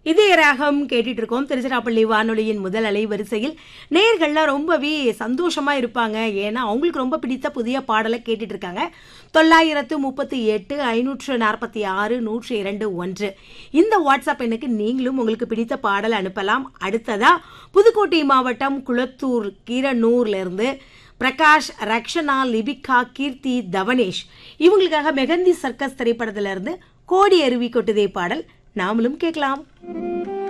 இதய ராகம் கேட்டுட்டு இருக்கோம் திருச்சிராப்பள்ளி வானொலியின் முதல் அலைவரிசையில் நேர்கள்லாம் ரொம்பவே சந்தோஷமா இருப்பாங்க ஏன்னா அவங்களுக்கு ரொம்ப பிடித்த புதிய பாடலை கேட்டுட்டு இருக்காங்க தொள்ளாயிரத்து முப்பத்தி எட்டு ஐநூற்று நாற்பத்தி ஆறு நூற்று இரண்டு ஒன்று இந்த வாட்ஸ்அப் எண்ணுக்கு நீங்களும் உங்களுக்கு பிடித்த பாடல் அனுப்பலாம் அடுத்ததா புதுக்கோட்டை மாவட்டம் குளத்தூர் கீரனூர்ல இருந்து பிரகாஷ் ரக்ஷனா லிபிகா கீர்த்தி தவனேஷ் இவங்களுக்காக மெகந்தி சர்க்கஸ் திரைப்படத்துல இருந்து கோடி அருவி கொட்டுதே பாடல் நாமளும் கேட்கலாம்